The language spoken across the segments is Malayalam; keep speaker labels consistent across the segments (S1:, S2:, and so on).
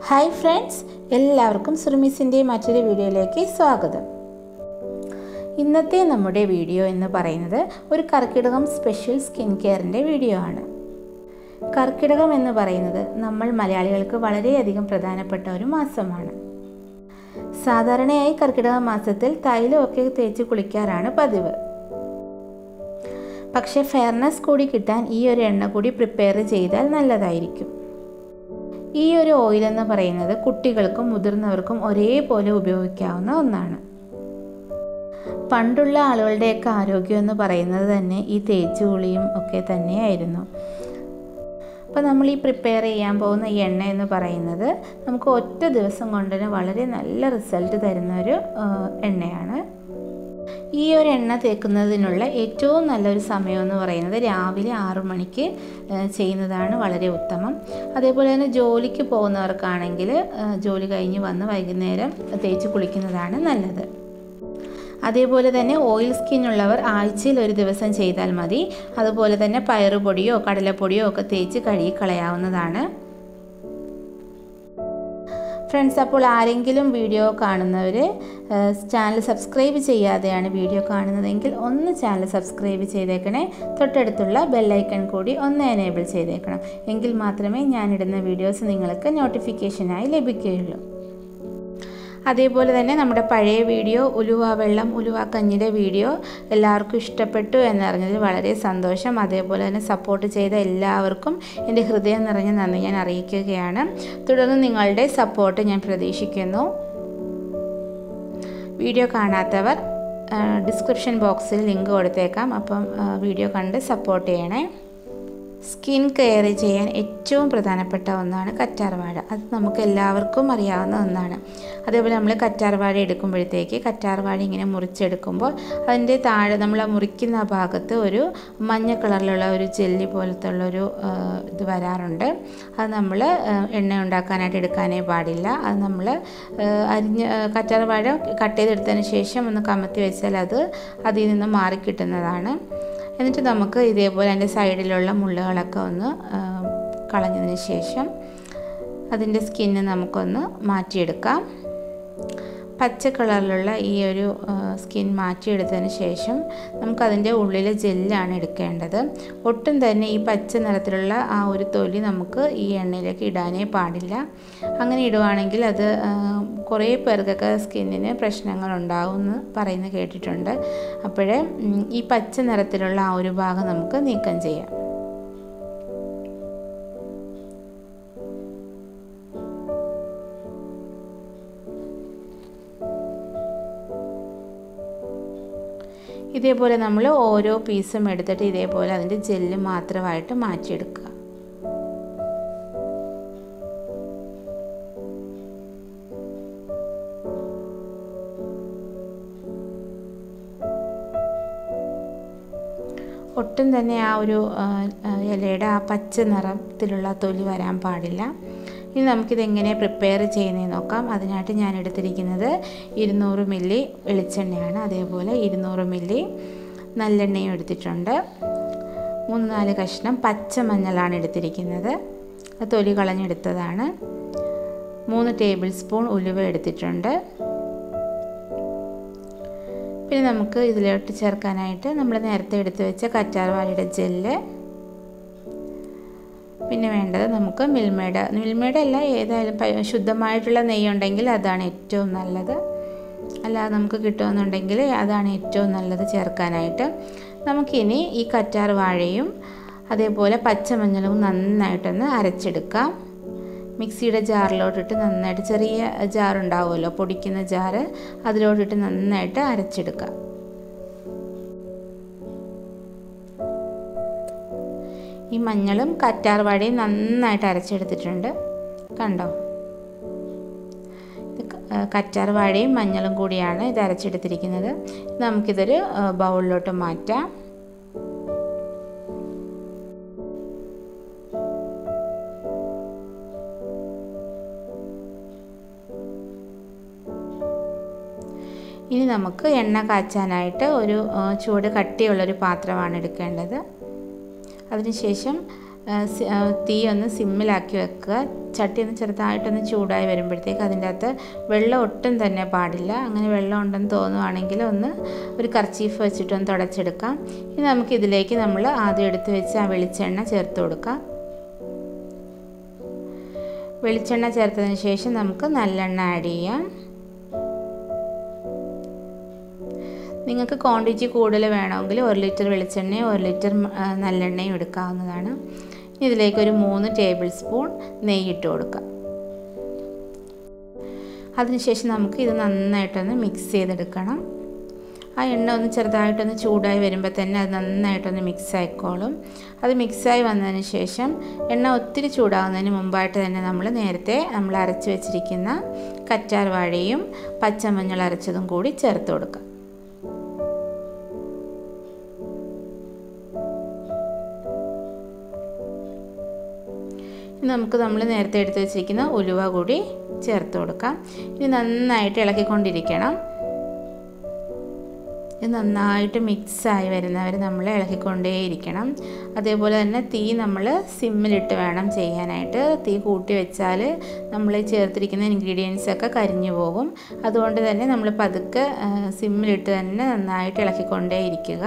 S1: ഹായ് ഫ്രണ്ട്സ് എല്ലാവർക്കും സുറുമിസിൻ്റെ മറ്റൊരു വീഡിയോയിലേക്ക് സ്വാഗതം ഇന്നത്തെ നമ്മുടെ വീഡിയോ എന്ന് പറയുന്നത് ഒരു കർക്കിടകം സ്പെഷ്യൽ സ്കിൻ കെയറിൻ്റെ വീഡിയോ ആണ് കർക്കിടകം എന്ന് പറയുന്നത് നമ്മൾ മലയാളികൾക്ക് വളരെയധികം പ്രധാനപ്പെട്ട ഒരു മാസമാണ് സാധാരണയായി കർക്കിടക മാസത്തിൽ തൈലമൊക്കെ തേച്ച് കുളിക്കാറാണ് പതിവ് പക്ഷേ ഫെയർനെസ് കൂടി കിട്ടാൻ ഈ ഒരു എണ്ണ കൂടി പ്രിപ്പയർ ചെയ്താൽ നല്ലതായിരിക്കും ഈ ഒരു ഓയിൽ എന്ന് പറയുന്നത് കുട്ടികൾക്കും മുതിർന്നവർക്കും ഒരേപോലെ ഉപയോഗിക്കാവുന്ന ഒന്നാണ് പണ്ടുള്ള ആളുകളുടെയൊക്കെ ആരോഗ്യം എന്ന് പറയുന്നത് തന്നെ ഈ തേച്ചുകുളിയും ഒക്കെ തന്നെയായിരുന്നു അപ്പോൾ നമ്മൾ ഈ പ്രിപ്പയർ ചെയ്യാൻ പോകുന്ന ഈ എണ്ണ എന്ന് പറയുന്നത് നമുക്ക് ഒറ്റ ദിവസം കൊണ്ട് തന്നെ വളരെ നല്ല റിസൾട്ട് തരുന്ന ഒരു എണ്ണയാണ് ഈ ഒരു എണ്ണ തേക്കുന്നതിനുള്ള ഏറ്റവും നല്ലൊരു സമയം എന്ന് പറയുന്നത് രാവിലെ ആറു മണിക്ക് ചെയ്യുന്നതാണ് വളരെ ഉത്തമം അതേപോലെ തന്നെ ജോലിക്ക് പോകുന്നവർക്കാണെങ്കിൽ ജോലി കഴിഞ്ഞ് വന്ന് വൈകുന്നേരം തേച്ച് കുളിക്കുന്നതാണ് നല്ലത് അതേപോലെ തന്നെ ഓയിൽ സ്കിൻ ഉള്ളവർ ആഴ്ചയിൽ ഒരു ദിവസം ചെയ്താൽ മതി അതുപോലെ തന്നെ പയറുപൊടിയോ കടലപ്പൊടിയോ ഒക്കെ തേച്ച് കഴുകി കളയാവുന്നതാണ് ഫ്രണ്ട്സ് അപ്പോൾ ആരെങ്കിലും വീഡിയോ കാണുന്നവർ ചാനൽ സബ്സ്ക്രൈബ് ചെയ്യാതെയാണ് വീഡിയോ കാണുന്നതെങ്കിൽ ഒന്ന് ചാനൽ സബ്സ്ക്രൈബ് ചെയ്തേക്കണേ തൊട്ടടുത്തുള്ള ബെല്ലൈക്കൺ കൂടി ഒന്ന് എനേബിൾ ചെയ്തേക്കണം എങ്കിൽ മാത്രമേ ഞാനിടുന്ന വീഡിയോസ് നിങ്ങൾക്ക് നോട്ടിഫിക്കേഷനായി ലഭിക്കുകയുള്ളൂ അതേപോലെ തന്നെ നമ്മുടെ പഴയ വീഡിയോ ഉലുവ വെള്ളം ഉലുവ കഞ്ഞിയുടെ വീഡിയോ എല്ലാവർക്കും ഇഷ്ടപ്പെട്ടു എന്നറിഞ്ഞതിൽ വളരെ സന്തോഷം അതേപോലെ തന്നെ സപ്പോർട്ട് ചെയ്ത എല്ലാവർക്കും എൻ്റെ ഹൃദയം നിറഞ്ഞ നന്ദി ഞാൻ അറിയിക്കുകയാണ് തുടർന്ന് നിങ്ങളുടെ സപ്പോർട്ട് ഞാൻ പ്രതീക്ഷിക്കുന്നു വീഡിയോ കാണാത്തവർ ഡിസ്ക്രിപ്ഷൻ ബോക്സിൽ ലിങ്ക് കൊടുത്തേക്കാം അപ്പം വീഡിയോ കണ്ട് സപ്പോർട്ട് ചെയ്യണേ സ്കിൻ കെയർ ചെയ്യാൻ ഏറ്റവും പ്രധാനപ്പെട്ട ഒന്നാണ് കറ്റാർവാഴ അത് നമുക്ക് എല്ലാവർക്കും അറിയാവുന്ന ഒന്നാണ് അതേപോലെ നമ്മൾ കറ്റാർവാഴ എടുക്കുമ്പോഴത്തേക്ക് കറ്റാർവാഴ ഇങ്ങനെ മുറിച്ചെടുക്കുമ്പോൾ അതിൻ്റെ താഴെ നമ്മൾ ആ മുറിക്കുന്ന ഭാഗത്ത് ഒരു മഞ്ഞ കളറിലുള്ള ഒരു ജെല്ലി പോലത്തെ ഉള്ളൊരു ഇത് വരാറുണ്ട് അത് നമ്മൾ എണ്ണ ഉണ്ടാക്കാനായിട്ട് എടുക്കാനേ പാടില്ല അത് നമ്മൾ അരിഞ്ഞ് കറ്റാർവാഴ കട്ട് ചെയ്തെടുത്തതിന് ശേഷം ഒന്ന് കമത്തി വെച്ചാൽ അത് അതിൽ നിന്ന് മാറിക്കിട്ടുന്നതാണ് എന്നിട്ട് നമുക്ക് ഇതേപോലെ അതിൻ്റെ സൈഡിലുള്ള മുള്ളുകളൊക്കെ ഒന്ന് കളഞ്ഞതിന് ശേഷം അതിൻ്റെ സ്കിന്ന് നമുക്കൊന്ന് മാറ്റിയെടുക്കാം പച്ച കളറിലുള്ള ഈ ഒരു സ്കിൻ മാറ്റിയെടുത്തതിന് ശേഷം നമുക്കതിൻ്റെ ഉള്ളിലെ ജെല്ലാണ് എടുക്കേണ്ടത് ഒട്ടും തന്നെ ഈ പച്ച നിറത്തിലുള്ള ആ ഒരു തൊലി നമുക്ക് ഈ എണ്ണയിലേക്ക് ഇടാനേ പാടില്ല അങ്ങനെ ഇടുവാണെങ്കിൽ അത് കുറേ പേർക്കൊക്കെ സ്കിന്നിന് പ്രശ്നങ്ങൾ ഉണ്ടാവും എന്ന് പറയുന്നത് കേട്ടിട്ടുണ്ട് അപ്പോഴേ ഈ പച്ച നിറത്തിലുള്ള ആ ഒരു ഭാഗം നമുക്ക് നീക്കം ചെയ്യാം ഇതേപോലെ നമ്മൾ ഓരോ പീസും എടുത്തിട്ട് ഇതേപോലെ അതിൻ്റെ ജെല്ല് മാത്രമായിട്ട് മാറ്റിയെടുക്കുക ഒട്ടും തന്നെ ആ ഒരു ഇലയുടെ ആ പച്ച നിറത്തിലുള്ള തൊലി വരാൻ പാടില്ല ഇനി നമുക്കിത് എങ്ങനെ പ്രിപ്പയർ ചെയ്യുന്നതെന്ന് നോക്കാം അതിനായിട്ട് ഞാൻ എടുത്തിരിക്കുന്നത് ഇരുന്നൂറ് മില്ലി വെളിച്ചെണ്ണയാണ് അതേപോലെ ഇരുന്നൂറ് മില്ലി നല്ലെണ്ണയും എടുത്തിട്ടുണ്ട് മൂന്ന് നാല് കഷ്ണം പച്ചമഞ്ഞളാണ് എടുത്തിരിക്കുന്നത് തൊലി കളഞ്ഞെടുത്തതാണ് മൂന്ന് ടേബിൾ സ്പൂൺ ഉലുവ എടുത്തിട്ടുണ്ട് പിന്നെ നമുക്ക് ഇതിലോട്ട് ചേർക്കാനായിട്ട് നമ്മൾ നേരത്തെ എടുത്തു വെച്ച കറ്റാർവാഴയുടെ ജെല്ല് പിന്നെ വേണ്ടത് നമുക്ക് മിൽമയുടെ മിൽമയുടെ അല്ല ഏതായാലും ശുദ്ധമായിട്ടുള്ള നെയ്യുണ്ടെങ്കിൽ അതാണ് ഏറ്റവും നല്ലത് അല്ലാതെ നമുക്ക് കിട്ടുമെന്നുണ്ടെങ്കിൽ അതാണ് ഏറ്റവും നല്ലത് ചേർക്കാനായിട്ട് നമുക്കിനി ഈ കറ്റാർ വാഴയും അതേപോലെ പച്ചമഞ്ഞളും നന്നായിട്ടൊന്ന് അരച്ചെടുക്കാം മിക്സിയുടെ ജാറിലോട്ടിട്ട് നന്നായിട്ട് ചെറിയ ജാർ ഉണ്ടാവുമല്ലോ പൊടിക്കുന്ന ജാറ് അതിലോട്ടിട്ട് നന്നായിട്ട് അരച്ചെടുക്കാം ഈ മഞ്ഞളും കറ്റാർവാഴയും നന്നായിട്ട് അരച്ചെടുത്തിട്ടുണ്ട് കണ്ടോ കറ്റാർവാഴയും മഞ്ഞളും കൂടിയാണ് ഇത് അരച്ചെടുത്തിരിക്കുന്നത് നമുക്കിതൊരു ബൗളിലോട്ട് മാറ്റാം ഇനി നമുക്ക് എണ്ണ കാച്ചാനായിട്ട് ഒരു ചൂട് കട്ടിയുള്ളൊരു പാത്രമാണ് എടുക്കേണ്ടത് അതിനുശേഷം തീ ഒന്ന് സിമ്മിലാക്കി വെക്കുക ചട്ടി ഒന്ന് ചെറുതായിട്ടൊന്ന് ചൂടായി വരുമ്പോഴത്തേക്ക് അതിൻ്റെ അകത്ത് വെള്ളം ഒട്ടും തന്നെ പാടില്ല അങ്ങനെ വെള്ളം ഉണ്ടെന്ന് തോന്നുവാണെങ്കിൽ ഒന്ന് ഒരു കർച്ചീഫ് വെച്ചിട്ടൊന്ന് തുടച്ചെടുക്കാം ഇനി നമുക്ക് ഇതിലേക്ക് നമ്മൾ ആദ്യം എടുത്ത് വെച്ച് ആ വെളിച്ചെണ്ണ ചേർത്ത് കൊടുക്കാം വെളിച്ചെണ്ണ ചേർത്തതിന് ശേഷം നമുക്ക് നല്ലെണ്ണ ആഡ് ചെയ്യാം നിങ്ങൾക്ക് ക്വാണ്ടിറ്റി കൂടുതൽ വേണമെങ്കിൽ ഒരു ലിറ്റർ വെളിച്ചെണ്ണയും ഒരു ലിറ്റർ നല്ലെണ്ണയും എടുക്കാവുന്നതാണ് ഇതിലേക്ക് ഒരു മൂന്ന് ടേബിൾ സ്പൂൺ നെയ്യിട്ട് കൊടുക്കാം അതിനുശേഷം നമുക്ക് ഇത് നന്നായിട്ടൊന്ന് മിക്സ് ചെയ്തെടുക്കണം ആ എണ്ണ ഒന്ന് ചെറുതായിട്ടൊന്ന് ചൂടായി വരുമ്പോൾ തന്നെ അത് നന്നായിട്ടൊന്ന് മിക്സ് ആയിക്കോളും അത് മിക്സായി വന്നതിന് ശേഷം എണ്ണ ഒത്തിരി ചൂടാകുന്നതിന് മുമ്പായിട്ട് തന്നെ നമ്മൾ നേരത്തെ നമ്മൾ അരച്ച് വെച്ചിരിക്കുന്ന കറ്റാർ വാഴയും പച്ചമഞ്ഞൾ അരച്ചതും കൂടി ചേർത്ത് കൊടുക്കാം ഇനി നമുക്ക് നമ്മൾ നേരത്തെ എടുത്ത് വെച്ചിരിക്കുന്ന ഉലുവ കൂടി ചേർത്ത് കൊടുക്കാം ഇനി നന്നായിട്ട് ഇളക്കിക്കൊണ്ടിരിക്കണം ഇത് നന്നായിട്ട് മിക്സായി വരുന്നവർ നമ്മൾ ഇളക്കിക്കൊണ്ടേയിരിക്കണം അതേപോലെ തന്നെ തീ നമ്മൾ സിമ്മിലിട്ട് വേണം ചെയ്യാനായിട്ട് തീ കൂട്ടി വെച്ചാൽ നമ്മൾ ചേർത്തിരിക്കുന്ന ഇൻഗ്രീഡിയൻസ് ഒക്കെ കരിഞ്ഞു പോകും അതുകൊണ്ട് തന്നെ നമ്മൾ പതുക്കെ സിമ്മിലിട്ട് തന്നെ നന്നായിട്ട് ഇളക്കിക്കൊണ്ടേയിരിക്കുക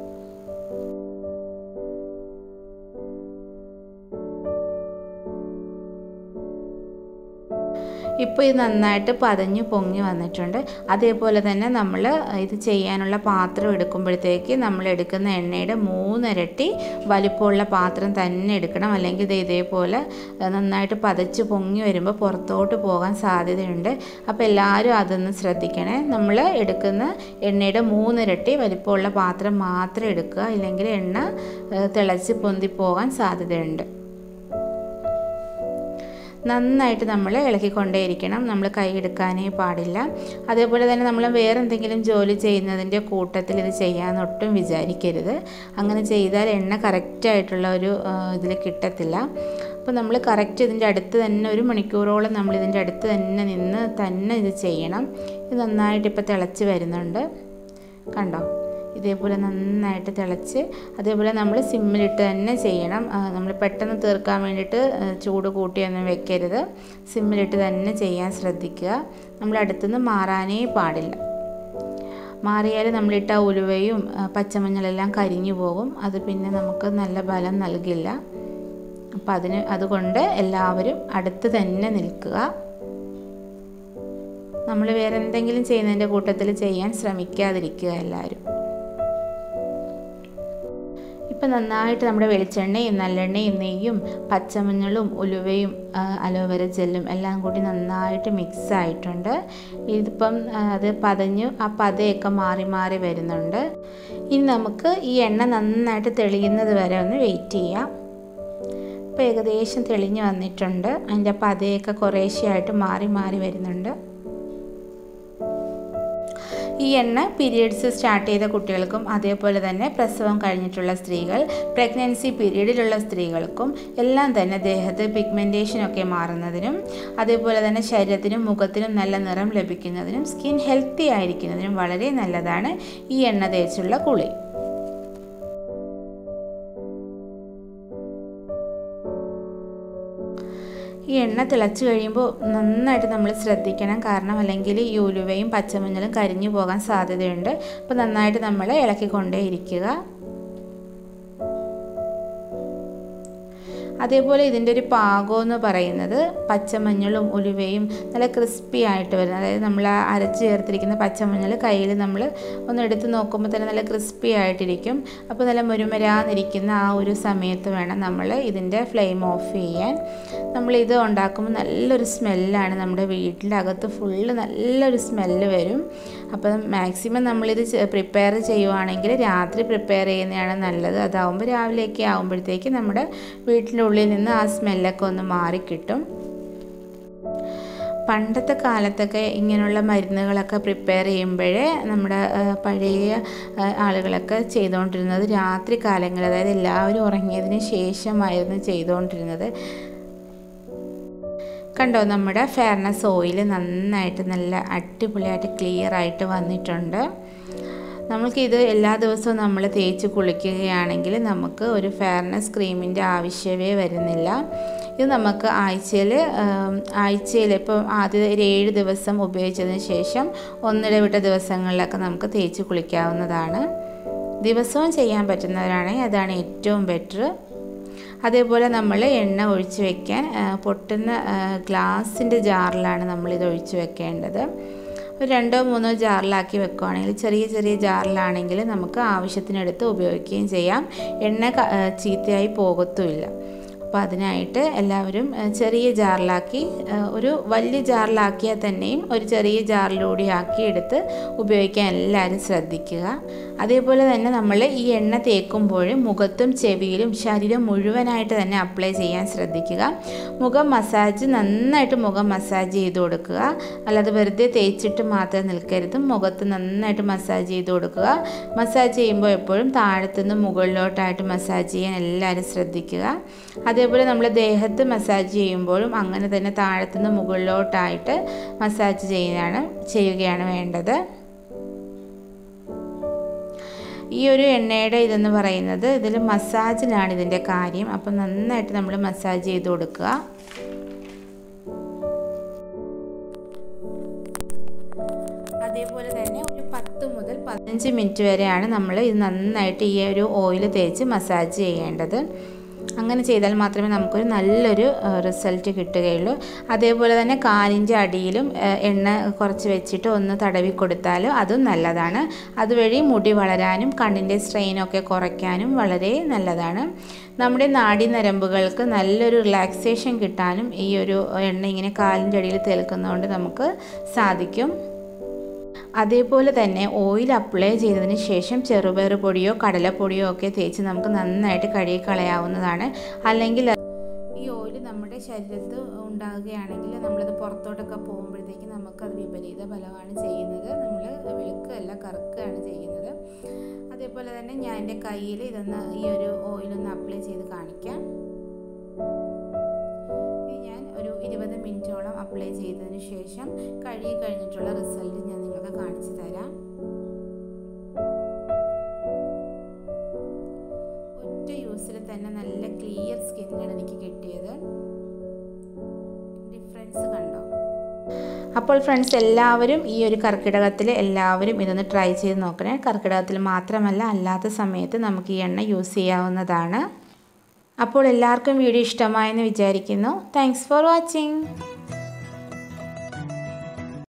S1: ഇപ്പോൾ ഇത് നന്നായിട്ട് പതഞ്ഞു പൊങ്ങി വന്നിട്ടുണ്ട് അതേപോലെ തന്നെ നമ്മൾ ഇത് ചെയ്യാനുള്ള പാത്രം എടുക്കുമ്പോഴത്തേക്ക് നമ്മൾ എടുക്കുന്ന എണ്ണയുടെ മൂന്നിരട്ടി വലിപ്പമുള്ള പാത്രം തന്നെ എടുക്കണം അല്ലെങ്കിൽ ഇത് ഇതേപോലെ നന്നായിട്ട് പതച്ച് പൊങ്ങി വരുമ്പോൾ പുറത്തോട്ട് പോകാൻ സാധ്യതയുണ്ട് അപ്പോൾ എല്ലാവരും അതൊന്ന് ശ്രദ്ധിക്കണേ നമ്മൾ എടുക്കുന്ന എണ്ണയുടെ മൂന്നിരട്ടി വലിപ്പമുള്ള പാത്രം മാത്രം എടുക്കുക ഇല്ലെങ്കിൽ എണ്ണ തിളച്ച് പൊന്തിപ്പോകാൻ സാധ്യതയുണ്ട് നന്നായിട്ട് നമ്മൾ ഇളക്കിക്കൊണ്ടേയിരിക്കണം നമ്മൾ കൈ എടുക്കാനേ പാടില്ല അതേപോലെ തന്നെ നമ്മൾ വേറെ എന്തെങ്കിലും ജോലി ചെയ്യുന്നതിൻ്റെ കൂട്ടത്തിൽ ഇത് ചെയ്യാൻ ഒട്ടും വിചാരിക്കരുത് അങ്ങനെ ചെയ്താൽ എണ്ണ കറക്റ്റായിട്ടുള്ള ഒരു ഇതിൽ കിട്ടത്തില്ല അപ്പോൾ നമ്മൾ കറക്റ്റ് ഇതിൻ്റെ അടുത്ത് തന്നെ ഒരു മണിക്കൂറോളം നമ്മൾ ഇതിൻ്റെ അടുത്ത് തന്നെ നിന്ന് തന്നെ ഇത് ചെയ്യണം ഇത് നന്നായിട്ട് ഇപ്പോൾ തിളച്ച് വരുന്നുണ്ട് കണ്ടോ ഇതേപോലെ നന്നായിട്ട് തിളച്ച് അതേപോലെ നമ്മൾ സിമ്മിലിട്ട് തന്നെ ചെയ്യണം നമ്മൾ പെട്ടെന്ന് തീർക്കാൻ വേണ്ടിയിട്ട് ചൂട് കൂട്ടിയൊന്നും വെക്കരുത് സിമ്മിലിട്ട് തന്നെ ചെയ്യാൻ ശ്രദ്ധിക്കുക നമ്മൾ അടുത്തുനിന്ന് മാറാനേ പാടില്ല മാറിയാൽ നമ്മളിട്ട ഉലുവയും പച്ചമഞ്ഞളെല്ലാം കരിഞ്ഞു പോകും അത് പിന്നെ നമുക്ക് നല്ല ബലം നൽകില്ല അപ്പം അതിന് അതുകൊണ്ട് എല്ലാവരും അടുത്ത് തന്നെ നിൽക്കുക നമ്മൾ വേറെ എന്തെങ്കിലും ചെയ്യുന്നതിൻ്റെ കൂട്ടത്തിൽ ചെയ്യാൻ ശ്രമിക്കാതിരിക്കുക എല്ലാവരും ഇപ്പം നന്നായിട്ട് നമ്മുടെ വെളിച്ചെണ്ണയും നല്ലെണ്ണയും നെയ്യും പച്ചമഞ്ഞളും ഉലുവയും അലോവേര ജെല്ലും എല്ലാം കൂടി നന്നായിട്ട് മിക്സ് ആയിട്ടുണ്ട് ഇതിപ്പം അത് പതഞ്ഞു ആ പതയൊക്കെ മാറി മാറി വരുന്നുണ്ട് ഇനി നമുക്ക് ഈ എണ്ണ നന്നായിട്ട് തെളിയുന്നത് വരെ ഒന്ന് വെയിറ്റ് ചെയ്യാം ഇപ്പോൾ ഏകദേശം തെളിഞ്ഞു വന്നിട്ടുണ്ട് അതിൻ്റെ പതയൊക്കെ കുറേശ്ശെയായിട്ട് മാറി മാറി വരുന്നുണ്ട് ഈ എണ്ണ പീരിയഡ്സ് സ്റ്റാർട്ട് ചെയ്ത കുട്ടികൾക്കും അതേപോലെ തന്നെ പ്രസവം കഴിഞ്ഞിട്ടുള്ള സ്ത്രീകൾ പ്രഗ്നൻസി പീരീഡിലുള്ള സ്ത്രീകൾക്കും എല്ലാം തന്നെ ദേഹത്ത് പിഗ്മെൻറ്റേഷനൊക്കെ മാറുന്നതിനും അതേപോലെ തന്നെ ശരീരത്തിനും മുഖത്തിനും നല്ല നിറം ലഭിക്കുന്നതിനും സ്കിൻ ഹെൽത്തി ആയിരിക്കുന്നതിനും വളരെ നല്ലതാണ് ഈ എണ്ണ തേച്ചുള്ള കുളി ഈ എണ്ണ തിളച്ച് കഴിയുമ്പോൾ നന്നായിട്ട് നമ്മൾ ശ്രദ്ധിക്കണം കാരണം അല്ലെങ്കിൽ ഈ ഉലുവയും പച്ചമഞ്ഞളും കരിഞ്ഞു പോകാൻ സാധ്യതയുണ്ട് അപ്പോൾ നന്നായിട്ട് നമ്മൾ ഇളക്കിക്കൊണ്ടേ ഇരിക്കുക അതേപോലെ ഇതിൻ്റെ ഒരു പാകം എന്ന് പറയുന്നത് പച്ചമഞ്ഞളും ഉലുവയും നല്ല ക്രിസ്പി ആയിട്ട് വരുന്നത് അതായത് നമ്മൾ ആ അരച്ച് ചേർത്തിരിക്കുന്ന പച്ചമഞ്ഞൾ കയ്യിൽ നമ്മൾ ഒന്ന് എടുത്ത് നോക്കുമ്പോൾ തന്നെ നല്ല ക്രിസ്പി ആയിട്ടിരിക്കും അപ്പോൾ നല്ല മുരുമരാന്നിരിക്കുന്ന ആ ഒരു സമയത്ത് വേണം നമ്മൾ ഇതിൻ്റെ ഫ്ലെയിം ഓഫ് ചെയ്യാൻ നമ്മളിത് ഉണ്ടാക്കുമ്പോൾ നല്ലൊരു സ്മെല്ലാണ് നമ്മുടെ വീട്ടിൻ്റെ അകത്ത് ഫുള്ള് നല്ലൊരു സ്മെല്ല് വരും അപ്പം മാക്സിമം നമ്മളിത് പ്രിപ്പയർ ചെയ്യുവാണെങ്കിൽ രാത്രി പ്രിപ്പയർ ചെയ്യുന്നതാണ് നല്ലത് അതാവുമ്പോൾ രാവിലെയൊക്കെ ആകുമ്പോഴത്തേക്ക് നമ്മുടെ വീട്ടിൻ്റെ ഉള്ളിൽ നിന്ന് ആ സ്മെല്ലൊക്കെ ഒന്ന് മാറിക്കിട്ടും പണ്ടത്തെ കാലത്തൊക്കെ ഇങ്ങനെയുള്ള മരുന്നുകളൊക്കെ പ്രിപ്പയർ ചെയ്യുമ്പോഴേ നമ്മുടെ പഴയ ആളുകളൊക്കെ ചെയ്തുകൊണ്ടിരുന്നത് രാത്രി കാലങ്ങളിൽ അതായത് എല്ലാവരും ഉറങ്ങിയതിന് ശേഷമായിരുന്നു ചെയ്തുകൊണ്ടിരുന്നത് കണ്ടോ നമ്മുടെ ഫെയർനെസ് ഓയിൽ നന്നായിട്ട് നല്ല അടിപൊളിയായിട്ട് ക്ലിയർ ആയിട്ട് വന്നിട്ടുണ്ട് നമ്മൾക്കിത് എല്ലാ ദിവസവും നമ്മൾ തേച്ച് കുളിക്കുകയാണെങ്കിൽ നമുക്ക് ഒരു ഫെയർനെസ് ക്രീമിൻ്റെ ആവശ്യമേ വരുന്നില്ല ഇത് നമുക്ക് ആഴ്ചയിൽ ആഴ്ചയിൽ ഇപ്പോൾ ആദ്യം ഒരു ഏഴ് ദിവസം ഉപയോഗിച്ചതിന് ശേഷം ഒന്നിടവിട്ട ദിവസങ്ങളിലൊക്കെ നമുക്ക് തേച്ച് കുളിക്കാവുന്നതാണ് ദിവസവും ചെയ്യാൻ പറ്റുന്നവരാണെങ്കിൽ അതാണ് ഏറ്റവും ബെറ്റർ അതേപോലെ നമ്മൾ എണ്ണ ഒഴിച്ച് വെക്കാൻ പൊട്ടുന്ന ഗ്ലാസിൻ്റെ ജാറിലാണ് നമ്മളിത് ഒഴിച്ച് വെക്കേണ്ടത് ഒരു രണ്ടോ മൂന്നോ ജാറിലാക്കി വെക്കുകയാണെങ്കിൽ ചെറിയ ചെറിയ ജാറിലാണെങ്കിൽ നമുക്ക് ആവശ്യത്തിനെടുത്ത് ഉപയോഗിക്കുകയും ചെയ്യാം എണ്ണ ചീത്തയായി പോകത്തുമില്ല അപ്പോൾ അതിനായിട്ട് എല്ലാവരും ചെറിയ ജാറിലാക്കി ഒരു വലിയ ജാറിലാക്കിയാൽ തന്നെയും ഒരു ചെറിയ ജാറിലൂടെ ആക്കി എടുത്ത് ഉപയോഗിക്കാൻ എല്ലാവരും ശ്രദ്ധിക്കുക അതേപോലെ തന്നെ നമ്മൾ ഈ എണ്ണ തേക്കുമ്പോൾ മുഖത്തും ചെവിയിലും ശരീരം മുഴുവനായിട്ട് തന്നെ അപ്ലൈ ചെയ്യാൻ ശ്രദ്ധിക്കുക മുഖം മസാജ് നന്നായിട്ട് മുഖം മസാജ് ചെയ്ത് കൊടുക്കുക അല്ലാതെ വെറുതെ തേച്ചിട്ട് മാത്രം നിൽക്കരുത് മുഖത്ത് നന്നായിട്ട് മസാജ് ചെയ്ത് കൊടുക്കുക മസാജ് ചെയ്യുമ്പോൾ എപ്പോഴും താഴത്തുനിന്ന് മുകളിലോട്ടായിട്ട് മസാജ് ചെയ്യാൻ എല്ലാവരും ശ്രദ്ധിക്കുക അതേപോലെ നമ്മൾ ദേഹത്ത് മസാജ് ചെയ്യുമ്പോഴും അങ്ങനെ തന്നെ താഴത്തുനിന്ന് മുകളിലോട്ടായിട്ട് മസാജ് ചെയ്യുകയാണ് ചെയ്യുകയാണ് വേണ്ടത് ഈ ഒരു എണ്ണയുടെ ഇതെന്ന് പറയുന്നത് ഇതിൽ മസാജിലാണ് ഇതിൻ്റെ കാര്യം അപ്പം നന്നായിട്ട് നമ്മൾ മസാജ് ചെയ്ത് കൊടുക്കുക അതേപോലെ തന്നെ ഒരു പത്ത് മുതൽ പതിനഞ്ച് മിനിറ്റ് വരെയാണ് നമ്മൾ ഇത് നന്നായിട്ട് ഈ ഒരു ഓയിൽ തേച്ച് മസാജ് ചെയ്യേണ്ടത് അങ്ങനെ ചെയ്താൽ മാത്രമേ നമുക്കൊരു നല്ലൊരു റിസൾട്ട് കിട്ടുകയുള്ളൂ അതേപോലെ തന്നെ കാലിൻ്റെ അടിയിലും എണ്ണ കുറച്ച് വെച്ചിട്ട് ഒന്ന് തടവി കൊടുത്താൽ അതും നല്ലതാണ് അതുവഴി മുടി വളരാനും കണ്ണിൻ്റെ സ്ട്രെയിനൊക്കെ കുറയ്ക്കാനും വളരെ നല്ലതാണ് നമ്മുടെ നാഡി നരമ്പുകൾക്ക് നല്ലൊരു റിലാക്സേഷൻ കിട്ടാനും ഈ ഒരു എണ്ണ ഇങ്ങനെ കാലിൻ്റെ അടിയിൽ തേൽക്കുന്നതുകൊണ്ട് നമുക്ക് സാധിക്കും അതേപോലെ തന്നെ ഓയിൽ അപ്ലൈ ചെയ്തതിന് ശേഷം ചെറുപയർ പൊടിയോ കടലപ്പൊടിയോ ഒക്കെ തേച്ച് നമുക്ക് നന്നായിട്ട് കഴുകി കളയാവുന്നതാണ് അല്ലെങ്കിൽ ഈ ഓയിൽ നമ്മുടെ ശരീരത്ത് ഉണ്ടാകുകയാണെങ്കിൽ നമ്മളത് പുറത്തോട്ടൊക്കെ പോകുമ്പോഴത്തേക്ക് നമുക്കത് വിപരീത ഫലമാണ് ചെയ്യുന്നത് നമ്മൾ വെളുക്കല്ല കറുക്കുകയാണ് ചെയ്യുന്നത് അതേപോലെ തന്നെ ഞാൻ എൻ്റെ കയ്യിൽ ഇതൊന്ന് ഈ ഒരു ഓയിലൊന്ന് അപ്ലൈ ചെയ്ത് കാണിക്കാം ഞാൻ ഒരു ഇരുപത് മിനിറ്റോളം അപ്ലൈ ചെയ്തതിന് ശേഷം കഴുകി കഴിഞ്ഞിട്ടുള്ള റിസൾട്ട് ഞാൻ നിങ്ങൾക്ക് കാണിച്ചു തരാം ഒറ്റ യൂസിൽ തന്നെ നല്ല ക്ലിയർ സ്കിന്നാണ് എനിക്ക് കിട്ടിയത് ഡിഫറൻസ് കണ്ടോ അപ്പോൾ ഫ്രണ്ട്സ് എല്ലാവരും ഈ ഒരു കർക്കിടകത്തിൽ എല്ലാവരും ഇതൊന്ന് ട്രൈ ചെയ്ത് നോക്കണേ കർക്കിടകത്തിൽ മാത്രമല്ല അല്ലാത്ത സമയത്ത് നമുക്ക് ഈ എണ്ണ യൂസ് ചെയ്യാവുന്നതാണ് അപ്പോൾ എല്ലാവർക്കും വീഡിയോ ഇഷ്ടമായെന്ന് വിചാരിക്കുന്നു താങ്ക്സ് ഫോർ വാച്ചിങ്